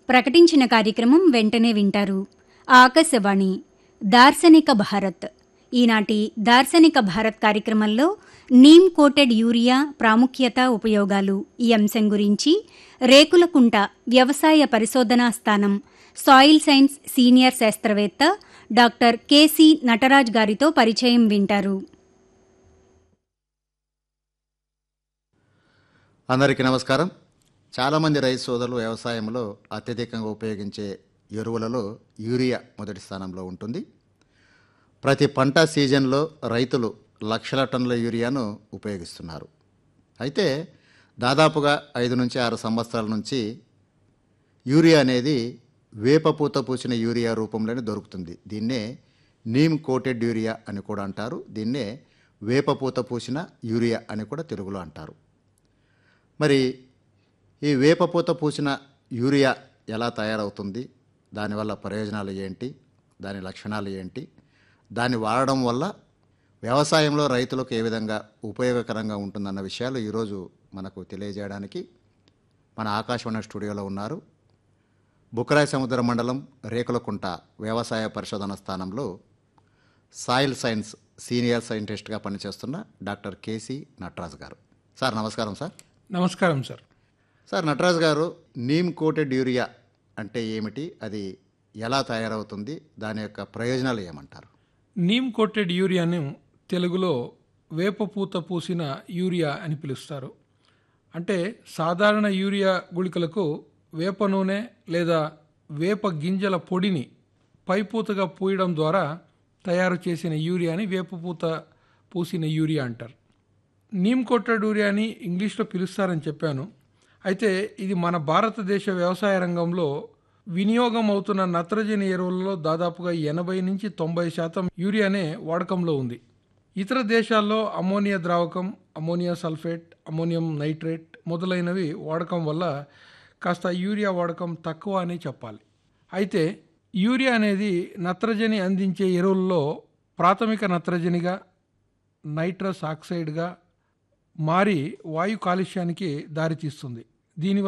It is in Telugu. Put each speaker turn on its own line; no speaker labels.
ప్రకటించిన కార్యక్రమం వెంటనే వింటారు ఆకాశవాణి దార్శనిక భారత్ ఈనాటి దార్శనిక భారత్ కార్యక్రమంలో నీమ్ కోటెడ్ యూరియా ప్రాముఖ్యత ఉపయోగాలు ఈ అంశం గురించి రేకులకుంట వ్యవసాయ పరిశోధనా స్థానం సాయిల్ సైన్స్ సీనియర్ శాస్త్రవేత్త డాక్టర్ కెసి నటరాజ్ గారితో పరిచయం వింటారు
అందరికీ నమస్కారం చాలామంది రైతు సోదరులు వ్యవసాయంలో అత్యధికంగా ఉపయోగించే ఎరువులలో యూరియా మొదటి స్థానంలో ఉంటుంది ప్రతి పంట సీజన్లో రైతులు లక్షల టన్నుల యూరియాను ఉపయోగిస్తున్నారు అయితే దాదాపుగా ఐదు నుంచి ఆరు సంవత్సరాల నుంచి యూరియా అనేది వేపపూత పూసిన యూరియా రూపంలోనే దొరుకుతుంది దీన్నే నీమ్ కోటెడ్ యూరియా అని కూడా అంటారు దీన్నే వేపపూత పూసిన యూరియా అని కూడా తెలుగులో అంటారు మరి ఈ వేపపూత పూసిన యూరియా ఎలా తయారవుతుంది దానివల్ల ప్రయోజనాలు ఏంటి దాని లక్షణాలు ఏంటి దాన్ని వాడడం వల్ల వ్యవసాయంలో రైతులకు ఏ విధంగా ఉపయోగకరంగా ఉంటుందన్న విషయాలు ఈరోజు మనకు తెలియజేయడానికి మన ఆకాశవాణి స్టూడియోలో ఉన్నారు బుకరాయి సముద్ర మండలం రేకులకుంట వ్యవసాయ పరిశోధన స్థానంలో సాయిల్ సైన్స్ సీనియర్ సైంటిస్ట్గా పనిచేస్తున్న డాక్టర్ కేసీ నటరాజ్ గారు సార్ నమస్కారం సార్
నమస్కారం సార్
సార్ నటరాజ్ గారు నీమ్ కోటెడ్ యూరియా అంటే ఏమిటి అది ఎలా తయారవుతుంది దాని యొక్క ప్రయోజనాలు ఏమంటారు
నీమ్ కోటెడ్ యూరియాను తెలుగులో వేపపూత పూసిన యూరియా అని పిలుస్తారు అంటే సాధారణ యూరియా గుళికలకు వేప నూనె లేదా వేప గింజల పొడిని పైపూతగా పూయడం ద్వారా తయారు చేసిన యూరియాని వేపపూత పూసిన యూరియా అంటారు నీమ్ కోటెడ్ యూరియాని ఇంగ్లీష్లో పిలుస్తారని చెప్పాను అయితే ఇది మన భారతదేశ వ్యవసాయ రంగంలో వినియోగం అవుతున్న నత్రజని ఎరువులలో దాదాపుగా ఎనభై నుంచి తొంభై శాతం యూరియానే వాడకంలో ఉంది ఇతర దేశాల్లో అమోనియా ద్రావకం అమోనియా సల్ఫేట్ అమోనియం నైట్రేట్ మొదలైనవి వాడకం వల్ల కాస్త యూరియా వాడకం తక్కువ అని చెప్పాలి అయితే యూరియా అనేది నత్రజని అందించే ఎరువుల్లో ప్రాథమిక నత్రజనిగా నైట్రస్ ఆక్సైడ్గా మారి వాయు కాలుష్యానికి దారితీస్తుంది దీనివల్ల